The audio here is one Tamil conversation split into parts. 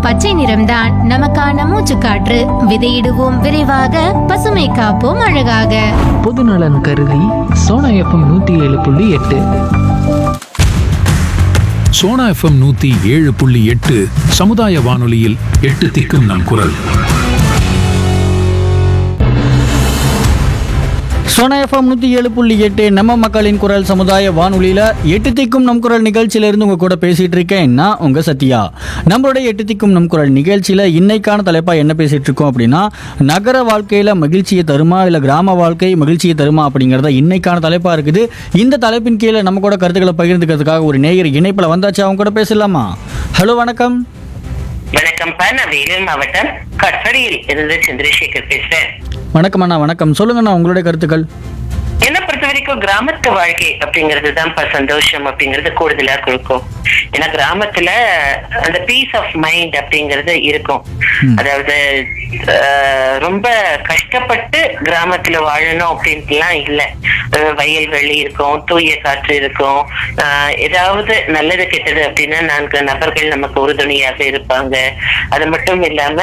பச்சை நிறம்தான் நமக்கான மூச்சுக்காற்று விதையிடுவோம் விரைவாக பசுமை காப்போம் அழகாக பொதுநலன் கருதி சோனா எஃப்எம் நூற்றி ஏழு புள்ளி எட்டு சோனா எஃப்எம் நூத்தி ஏழு புள்ளி எட்டு சமுதாய வானொலியில் எட்டு திக்கும் நம் குரல் சோனா எஃப்எம் நூற்றி ஏழு புள்ளி எட்டு நம்ம மக்களின் குரல் சமுதாய வானொலியில் எட்டு திக்கும் நம் குரல் நிகழ்ச்சியிலேருந்து உங்கள் கூட பேசிகிட்டு இருக்கேன் நான் உங்கள் சத்யா நம்மளுடைய எட்டு திக்கும் நம் குரல் நிகழ்ச்சியில் இன்னைக்கான தலைப்பாக என்ன பேசிகிட்டு இருக்கோம் அப்படின்னா நகர வாழ்க்கையில் மகிழ்ச்சியை தருமா இல்லை கிராம வாழ்க்கை மகிழ்ச்சியை தருமா அப்படிங்கிறத இன்னைக்கான தலைப்பாக இருக்குது இந்த தலைப்பின் கீழே நம்ம கூட கருத்துக்களை பகிர்ந்துக்கிறதுக்காக ஒரு நேயர் இணைப்பில் வந்தாச்சு அவங்க கூட பேசலாமா ஹலோ வணக்கம் வணக்கம் பா நான் வேலூர் மாவட்டம் கட்படியில் இருந்து சந்திரசேகர் பேசுறேன் வணக்கம் அண்ணா வணக்கம் சொல்லுங்கண்ணா உங்களுடைய கருத்துக்கள் என்ன பொறுத்த வரைக்கும் கிராமத்து வாழ்க்கை அப்படிங்கிறது தான் சந்தோஷம் அப்படிங்கிறது கூடுதலா கொடுக்கும் ஏன்னா கிராமத்துல அந்த பீஸ் ஆஃப் மைண்ட் அப்படிங்கிறது இருக்கும் அதாவது அஹ், ரொம்ப கஷ்டப்பட்டு கிராமத்துல வாழணும் அப்படின்ட்டுலாம் இல்ல அஹ், வயல்வெளி இருக்கும் தூய காற்று இருக்கும் அஹ், ஏதாவது நல்லது கெட்டது அப்படின்னா நான்கு நபர்கள் நமக்கு உறுதுணையாக இருப்பாங்க அது மட்டும் இல்லாம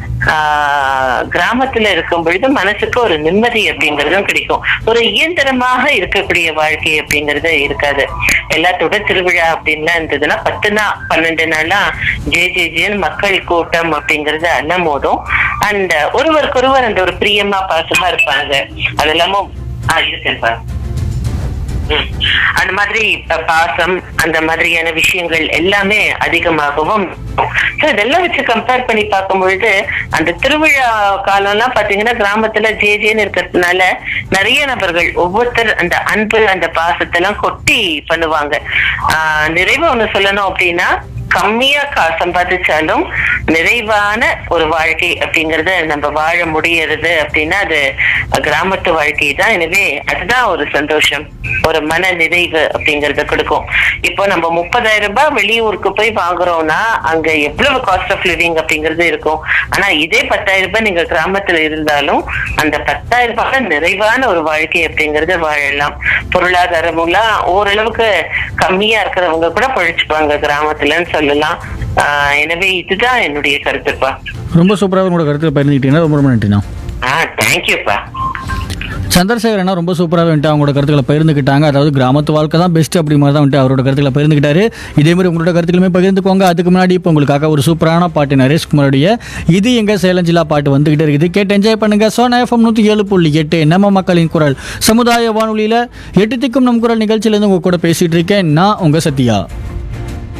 ஆஹ் கிராமத்துல இருக்கும் பொழுது மனசுக்கு ஒரு நிம்மதி அப்படிங்கறதும் கிடைக்கும் ஒரு இயந்திரமாக இருக்கக்கூடிய வாழ்க்கை அப்படிங்கறது இருக்காது எல்லாத்தோட திருவிழா அப்படின்லாம் இருந்ததுன்னா பத்து நாள் பன்னெண்டு நாளா ஜே ஜே ஜேன்னு மக்கள் கூட்டம் அப்படிங்கறது அலமோதும் அந்த ஒருவருக்கொருவர் அந்த ஒரு பிரியமா பாசமா இருப்பாங்க அது இல்லாம ஆஹ் இருக்கேன்ப்பா ம். அந்த மாதிரி ப- பாசம் அந்த மாதிரியான விஷயங்கள் எல்லாமே அதிகமாகவும் So, இதெல்லாம் வச்சு கம்பேர் பண்ணி பார்க்கும் பொழுது அந்த திருவிழா காலம்லாம் பாத்தீங்கன்னா கிராமத்துல ஜே ஜேன்னு இருக்கிறதுனால நிறைய நபர்கள் ஒவ்வொருத்தர் அந்த அன்பு அந்த பாசத்தை எல்லாம் கொட்டி பண்ணுவாங்க ஆஹ் நிறைவா ஒண்ணு சொல்லணும் அப்படின்னா கம்மியா கா- சம்பாதிச்சாலும் நிறைவான ஒரு வாழ்க்கை அப்படிங்கறத நம்ம வாழ முடியறது அப்படின்னா அது கிராமத்து வாழ்க்கை தான் எனவே அதுதான் ஒரு சந்தோஷம் ஒரு மன நிறைவு அப்படிங்கறத கொடுக்கும் இப்போ நம்ம முப்பதாயிரம் ரூபாய் வெளியூருக்கு போய் வாங்குறோம்னா அங்க எவ்வளவு காஸ்ட் ஆஃப் லிவிங் அப்படிங்கிறது இருக்கும் ஆனா இதே பத்தாயிரம் ரூபாய் நீங்க கிராமத்துல இருந்தாலும் அந்த பத்தாயிரம் ரூபாய் நிறைவான ஒரு வாழ்க்கை அப்படிங்கறது வாழலாம் பொருளாதாரமுலாம் ஓரளவுக்கு கம்மியா இருக்கிறவங்க கூட பழிச்சுப்பாங்க கிராமத்துலன்னு சொல்லலாம் ஆஹ் எனவே இதுதான் என்னுடைய கருத்துப்பா ரொம்ப சூப்பராக உங்களோட கருத்துக்களை பகிர்ந்துக்கிட்டீங்கன்னா ரொம்ப ரொம்ப நன்றிண்ணா ஆஹ் தேங்க்யூப்பா சந்திரசேகர் அண்ணா ரொம்ப சூப்பராக வந்துட்டு அவங்களோட கருத்துக்களை பகிர்ந்துக்கிட்டாங்க அதாவது கிராமத்து வாழ்க்கை தான் பெஸ்ட் அப்படி மாதிரி தான் வந்துட்டு அவரோட கருத்துக்களை பகிர்ந்துக்கிட்டாரு இதே மாதிரி உங்களோட கருத்துக்களுமே பகிர்ந்துக்கோங்க அதுக்கு முன்னாடி இப்போ உங்களுக்காக ஒரு சூப்பரான பாட்டு நரேஷ்குமாரோடைய இது எங்க சேலஞ்சிலா பாட்டு வந்துகிட்டே இருக்குது கேட்டு என்ஜாய் பண்ணுங்க சோனா எஃப்எம் நூற்றி ஏழு புள்ளி எட்டு நம்ம மக்களின் குரல் சமுதாய வானொலியில் எட்டு திக்கும் நம் குரல் நிகழ்ச்சியிலேருந்து உங்க கூட பேசிட்டு இருக்கேன் நான் உங்க சத்யா